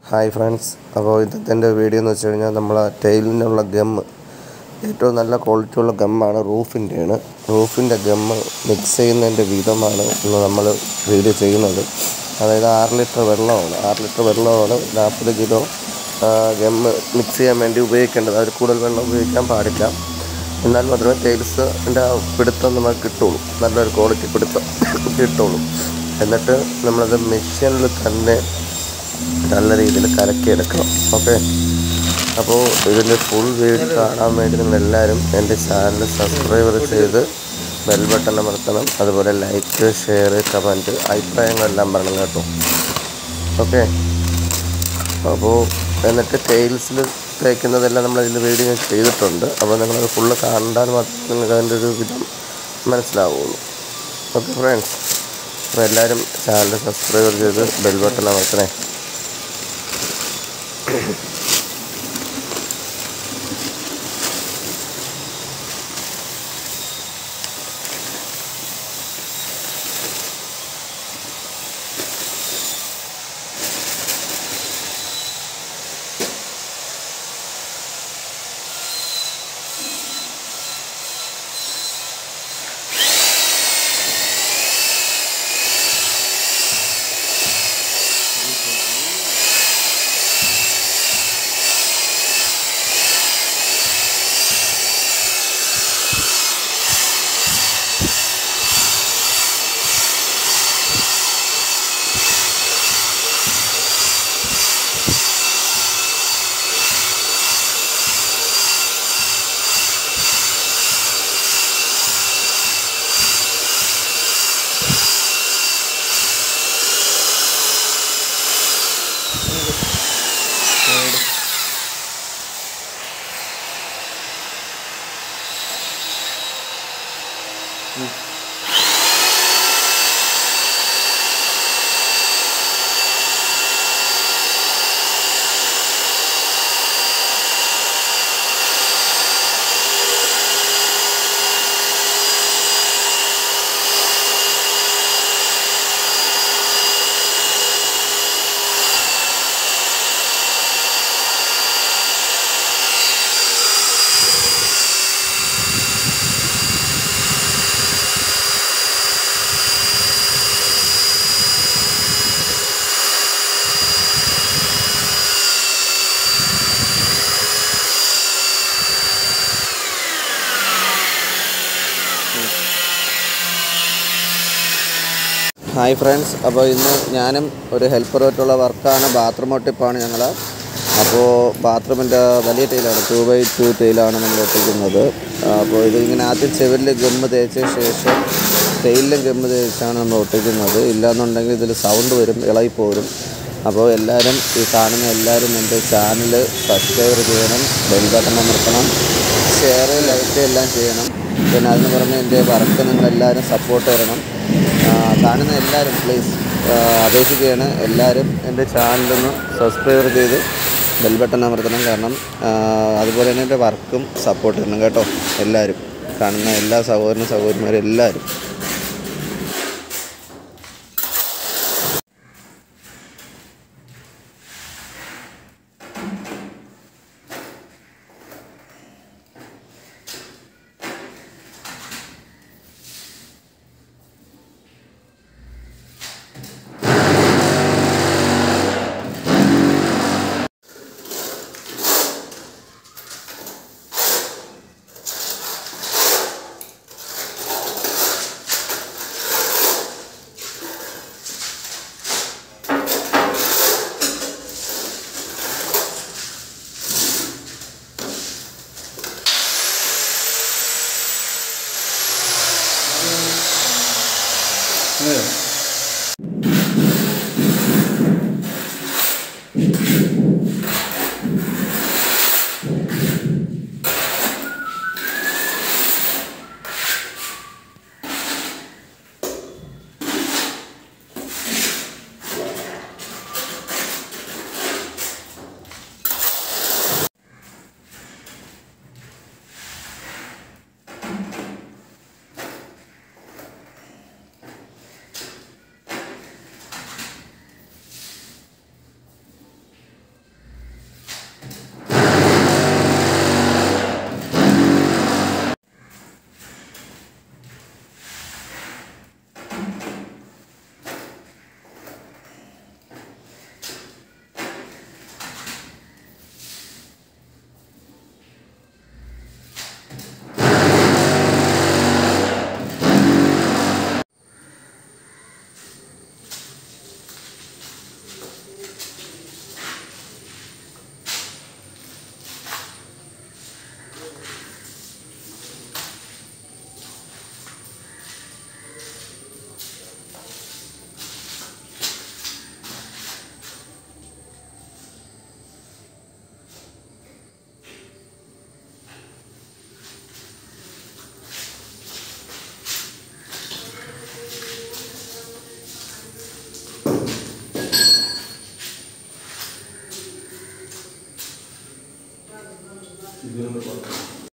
hi friends അപ്പോൾ ഇന്നത്തെ എൻ്റെ വീഡിയോ എന്ന് വെച്ച് കഴിഞ്ഞാൽ നമ്മൾ ടൈലിനുള്ള ഗമ്മ് ഏറ്റവും നല്ല ക്വാളിറ്റി ഉള്ള ഗമ്മാണ് റൂഫിൻ്റെയാണ് റൂഫിൻ്റെ ഗമ്മ് മിക്സ് ചെയ്യുന്നതിൻ്റെ വിധമാണ് ഇന്ന് നമ്മൾ വീഡിയോ ചെയ്യുന്നത് അതായത് ആറ് ലിറ്റർ വെള്ളമാണ് ആറ് ലിറ്റർ വെള്ളമാണ് നാൽപ്പത് കിലോ ഗമ്മ് മിക്സ് ചെയ്യാൻ വേണ്ടി ഉപയോഗിക്കേണ്ടത് അതിൽ കൂടുതൽ വെള്ളം ഉപയോഗിക്കാൻ പാടില്ല എന്നാൽ മാത്രമേ ടൈൽസിൻ്റെ പിടുത്തം നമുക്ക് കിട്ടുള്ളൂ നല്ലൊരു ക്വാളിറ്റി പിടുത്തം കിട്ടുള്ളൂ എന്നിട്ട് നമ്മളത് മെഷീനിൽ തന്നെ നല്ല രീതിയിൽ കലക്കിയെടുക്കണം ഓക്കെ അപ്പോൾ ഇതിൻ്റെ ഫുൾ വീഡിയോ കാണാൻ വേണ്ടി നിങ്ങളെല്ലാവരും എൻ്റെ ചാനൽ സബ്സ്ക്രൈബ് ചെയ്ത് ബെൽ ബട്ടൺ അമർത്തണം അതുപോലെ ലൈക്ക് ഷെയർ കമൻറ്റ് അഭിപ്രായങ്ങളെല്ലാം പറയണം കേട്ടോ ഓക്കെ അപ്പോൾ എന്നിട്ട് ടൈൽസിൽ തേക്കുന്നതെല്ലാം നമ്മൾ ഇതിൽ വീഡിയോ ഞാൻ ചെയ്തിട്ടുണ്ട് അപ്പോൾ നിങ്ങളത് ഫുള്ള് കണ്ടാൽ മാത്രമേ നിങ്ങൾക്ക് അതിൻ്റെ ഒരു വിധം മനസ്സിലാവുള്ളൂ ഓക്കെ ഫ്രണ്ട്സ് അപ്പോൾ എല്ലാവരും ചാനൽ സബ്സ്ക്രൈബ് ചെയ്ത് ബെൽ ബട്ടൺ അമർത്തണേ ഹായ് ഫ്രണ്ട്സ് അപ്പോൾ ഇന്ന് ഞാനും ഒരു ഹെൽപ്പറുമായിട്ടുള്ള വർക്കാണ് ബാത്റൂം ഒട്ടിപ്പാണ് ഞങ്ങൾ അപ്പോൾ ബാത്റൂമിൻ്റെ വലിയ ടൈലാണ് ടു ബൈ ടു ടൈലാണ് നമ്മൾ ഒട്ടിക്കുന്നത് അപ്പോൾ ഇത് ഇങ്ങനെ ആദ്യം ചെവിലിൽ ഗമ്മ് തേച്ച ശേഷം ടൈലിലും ഗമ്മ് തേച്ചാണ് നമ്മൾ ഒട്ടിക്കുന്നത് ഇല്ലാന്നുണ്ടെങ്കിൽ ഇതിൽ സൗണ്ട് വരും ഇളകി പോരും അപ്പോൾ എല്ലാവരും ഈ കാണുന്ന എല്ലാവരും എൻ്റെ ചാനൽ സബ്സ്ക്രൈബ് ചെയ്യണം ബെൽ ബട്ടൺ അമർത്തണം ഷെയർ ലൈക്ക് എല്ലാം ചെയ്യണം പിന്നെ അതിന് പുറമെ എൻ്റെ വർക്ക് നിങ്ങളെല്ലാവരും സപ്പോർട്ട് തരണം ആ, കാണുന്ന എല്ലാവരും പ്ലീസ് അപേക്ഷിക്കുകയാണ് എല്ലാവരും എൻ്റെ ചാനലൊന്ന് സബ്സ്ക്രൈബ് ചെയ്ത് ബെൽ ബട്ടൺ അമർത്തണം കാരണം ആ, അതുപോലെ തന്നെ എൻ്റെ വർക്കും സപ്പോർട്ട് ചെയ്യണം കേട്ടോ എല്ലാവരും കാണുന്ന എല്ലാ സഹോദരനും സഹോദരിമാരും എല്ലാവരും ഇതിനൊന്ന് പറഞ്ഞു